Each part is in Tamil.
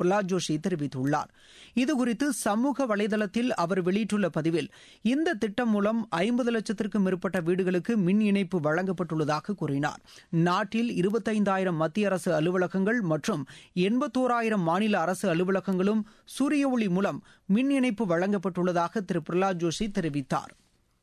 பிரலாத் ஜோஷி தெரிவித்துள்ளார் இதுகுறித்து சமூக வலைதளத்தில் அவர் வெளியிட்டுள்ள பதிவில் இந்த திட்டம் மூலம் ஐம்பது லட்சத்திற்கும் மேற்பட்ட வீடுகளுக்கு மின் இணைப்பு வழங்கப்பட்டுள்ளதாக கூறினார் நாட்டில் இருபத்தைந்தாயிரம் மத்திய அரசு அலுவலகங்கள் மற்றும் எண்பத்தோராயிரம் மாநில அரசு அலுவலகங்களும் சூரிய ஒளி மூலம் மின் இணைப்பு வழங்கப்பட்டுள்ளதாக திரு பிரலாத் ஜோஷி தெரிவித்தார்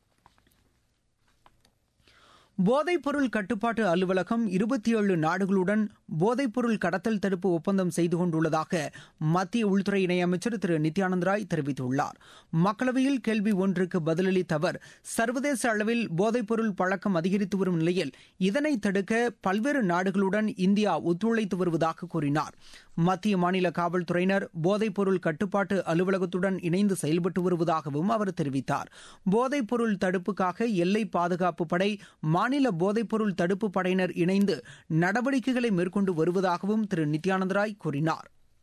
போதைப்பொருள் கட்டுப்பாட்டு அலுவலகம் இருபத்தி ஏழு நாடுகளுடன் போதைப்பொருள் கடத்தல் தடுப்பு ஒப்பந்தம் செய்து கொண்டுள்ளதாக மத்திய உள்துறை இணையமைச்சர் திரு நித்யானந்த் ராய் தெரிவித்துள்ளார் மக்களவையில் கேள்வி ஒன்றுக்கு பதிலளித்த அவர் சர்வதேச அளவில் போதைப்பொருள் பழக்கம் அதிகரித்து வரும் நிலையில் இதனை தடுக்க பல்வேறு நாடுகளுடன் இந்தியா ஒத்துழைத்து வருவதாக கூறினார் மத்திய மாநில காவல்துறையினர் போதைப்பொருள் கட்டுப்பாட்டு அலுவலகத்துடன் இணைந்து செயல்பட்டு வருவதாகவும் அவர் தெரிவித்தார் போதைப்பொருள் தடுப்புக்காக எல்லை பாதுகாப்பு படை மாநில போதைப்பொருள் தடுப்பு படையினர் இணைந்து நடவடிக்கைகளை மேற்கொண்டு வருவதாகவும் திரு நித்யானந்த் ராய் கூறினார்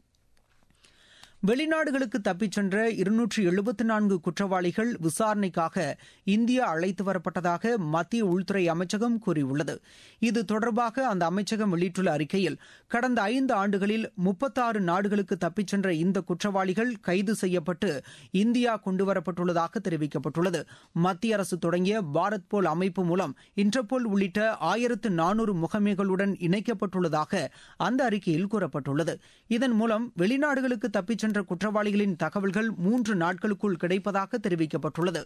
வெளிநாடுகளுக்கு தப்பிச் சென்ற இருநூற்று எழுபத்தி நான்கு குற்றவாளிகள் விசாரணைக்காக இந்தியா அழைத்து வரப்பட்டதாக மத்திய உள்துறை அமைச்சகம் கூறியுள்ளது இது தொடர்பாக அந்த அமைச்சகம் வெளியிட்டுள்ள அறிக்கையில் கடந்த ஐந்து ஆண்டுகளில் முப்பத்தாறு நாடுகளுக்கு தப்பிச் சென்ற இந்த குற்றவாளிகள் கைது செய்யப்பட்டு இந்தியா கொண்டுவரப்பட்டுள்ளதாக தெரிவிக்கப்பட்டுள்ளது மத்திய அரசு தொடங்கிய பாரத் போல் அமைப்பு மூலம் இன்டர்போல் உள்ளிட்ட ஆயிரத்து நானூறு முகமைகளுடன் இணைக்கப்பட்டுள்ளதாக அந்த அறிக்கையில் கூறப்பட்டுள்ளது இதன் மூலம் வெளிநாடுகளுக்கு தப்பிச் சென்ற குற்றவாளிகளின் தகவல்கள் மூன்று நாட்களுக்குள் கிடைப்பதாக தெரிவிக்கப்பட்டுள்ளது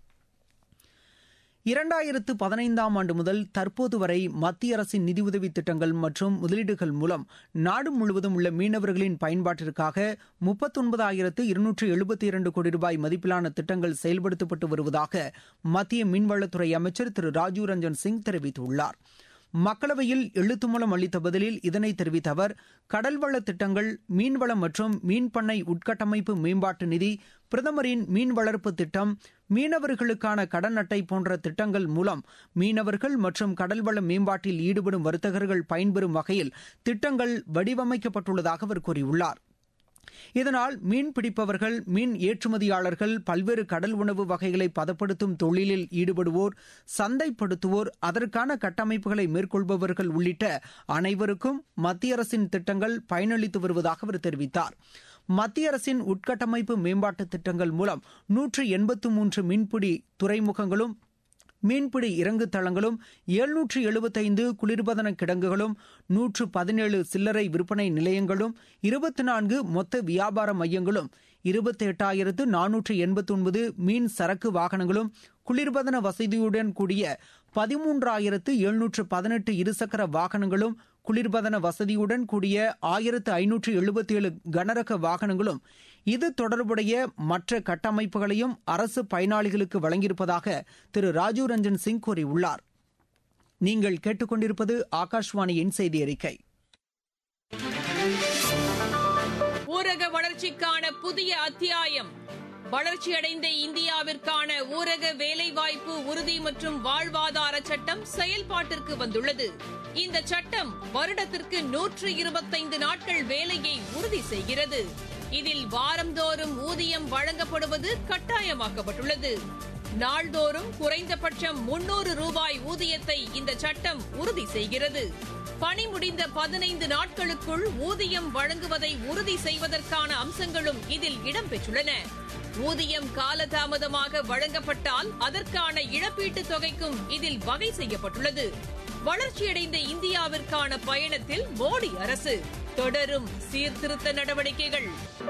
இரண்டாயிரத்து பதினைந்தாம் ஆண்டு முதல் தற்போது வரை மத்திய அரசின் நிதியுதவி திட்டங்கள் மற்றும் முதலீடுகள் மூலம் நாடு முழுவதும் உள்ள மீனவர்களின் பயன்பாட்டிற்காக முப்பத்தொன்பதாயிரத்து இருநூற்று எழுபத்தி இரண்டு கோடி ரூபாய் மதிப்பிலான திட்டங்கள் செயல்படுத்தப்பட்டு வருவதாக மத்திய மீன்வளத்துறை அமைச்சர் திரு ராஜீவ் ரஞ்சன் சிங் தெரிவித்துள்ளார் மக்களவையில் எழுத்து மூலம் அளித்த பதிலில் இதனை தெரிவித்த அவர் கடல்வள திட்டங்கள் மீன்வளம் மற்றும் மீன்பண்ணை உட்கட்டமைப்பு மேம்பாட்டு நிதி பிரதமரின் மீன் வளர்ப்பு திட்டம் மீனவர்களுக்கான கடன் அட்டை போன்ற திட்டங்கள் மூலம் மீனவர்கள் மற்றும் கடல்வள மேம்பாட்டில் ஈடுபடும் வர்த்தகர்கள் பயன்பெறும் வகையில் திட்டங்கள் வடிவமைக்கப்பட்டுள்ளதாக அவர் கூறியுள்ளார் இதனால் மீன் பிடிப்பவர்கள் மீன் ஏற்றுமதியாளர்கள் பல்வேறு கடல் உணவு வகைகளை பதப்படுத்தும் தொழிலில் ஈடுபடுவோர் சந்தைப்படுத்துவோர் அதற்கான கட்டமைப்புகளை மேற்கொள்பவர்கள் உள்ளிட்ட அனைவருக்கும் மத்திய அரசின் திட்டங்கள் பயனளித்து வருவதாக அவர் தெரிவித்தார் மத்திய அரசின் உட்கட்டமைப்பு மேம்பாட்டு திட்டங்கள் மூலம் நூற்று எண்பத்து மூன்று மீன்பிடி துறைமுகங்களும் மீன்பிடி இறங்கு தளங்களும் எழுநூற்று எழுபத்தைந்து குளிர்பதன கிடங்குகளும் நூற்று பதினேழு சில்லறை விற்பனை நிலையங்களும் இருபத்தி நான்கு மொத்த வியாபார மையங்களும் இருபத்தி எட்டாயிரத்து நானூற்று எண்பத்தி ஒன்பது மீன் சரக்கு வாகனங்களும் குளிர்பதன வசதியுடன் கூடிய பதிமூன்றாயிரத்து எழுநூற்று பதினெட்டு இருசக்கர வாகனங்களும் குளிர்பதன வசதியுடன் கூடிய ஆயிரத்து ஐநூற்று எழுபத்தி ஏழு கனரக வாகனங்களும் இது தொடர்புடைய மற்ற கட்டமைப்புகளையும் அரசு பயனாளிகளுக்கு வழங்கியிருப்பதாக திரு ராஜீவ் ரஞ்சன் சிங் கூறியுள்ளார் நீங்கள் கேட்டுக்கொண்டிருப்பது ஆகாஷ்வாணியின் செய்தி அறிக்கை ஊரக வளர்ச்சிக்கான புதிய அத்தியாயம் வளர்ச்சியடைந்த இந்தியாவிற்கான ஊரக வேலைவாய்ப்பு உறுதி மற்றும் வாழ்வாதார சட்டம் செயல்பாட்டிற்கு வந்துள்ளது இந்த சட்டம் வருடத்திற்கு நூற்று இருபத்தைந்து நாட்கள் வேலையை உறுதி செய்கிறது இதில் வாரந்தோறும் ஊதியம் வழங்கப்படுவது கட்டாயமாக்கப்பட்டுள்ளது நாள்தோறும் குறைந்தபட்சம் முன்னூறு ரூபாய் ஊதியத்தை இந்த சட்டம் உறுதி செய்கிறது பணி முடிந்த பதினைந்து நாட்களுக்குள் ஊதியம் வழங்குவதை உறுதி செய்வதற்கான அம்சங்களும் இதில் இடம்பெற்றுள்ளன ஊதியம் காலதாமதமாக வழங்கப்பட்டால் அதற்கான இழப்பீட்டுத் தொகைக்கும் இதில் வகை செய்யப்பட்டுள்ளது வளர்ச்சியடைந்த இந்தியாவிற்கான பயணத்தில் மோடி அரசு தொடரும் சீர்திருத்த நடவடிக்கைகள்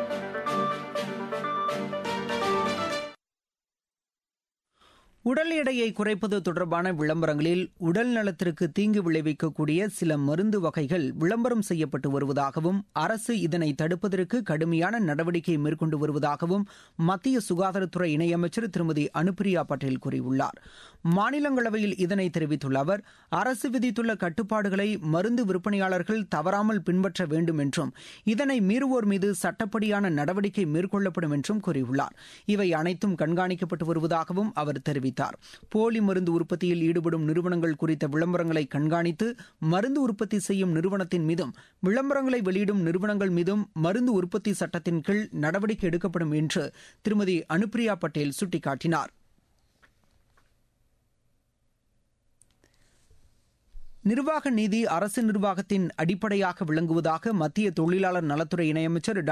உடல் எடையை குறைப்பது தொடர்பான விளம்பரங்களில் உடல் நலத்திற்கு தீங்கு விளைவிக்கக்கூடிய சில மருந்து வகைகள் விளம்பரம் செய்யப்பட்டு வருவதாகவும் அரசு இதனை தடுப்பதற்கு கடுமையான நடவடிக்கை மேற்கொண்டு வருவதாகவும் மத்திய சுகாதாரத்துறை இணையமைச்சர் திருமதி அனுப்பிரியா பட்டேல் கூறியுள்ளார் மாநிலங்களவையில் இதனை தெரிவித்துள்ள அவர் அரசு விதித்துள்ள கட்டுப்பாடுகளை மருந்து விற்பனையாளர்கள் தவறாமல் பின்பற்ற வேண்டும் என்றும் இதனை மீறுவோர் மீது சட்டப்படியான நடவடிக்கை மேற்கொள்ளப்படும் என்றும் கூறியுள்ளார் இவை அனைத்தும் கண்காணிக்கப்பட்டு வருவதாகவும் அவர் தெரிவித்தார் போலி மருந்து உற்பத்தியில் ஈடுபடும் நிறுவனங்கள் குறித்த விளம்பரங்களை கண்காணித்து மருந்து உற்பத்தி செய்யும் நிறுவனத்தின் மீதும் விளம்பரங்களை வெளியிடும் நிறுவனங்கள் மீதும் மருந்து உற்பத்தி சட்டத்தின் கீழ் நடவடிக்கை எடுக்கப்படும் என்று திருமதி அனுப்பிரியா பட்டேல் சுட்டிக்காட்டினார் நிர்வாக நீதி அரசு நிர்வாகத்தின் அடிப்படையாக விளங்குவதாக மத்திய தொழிலாளர் நலத்துறை இணையமைச்சர்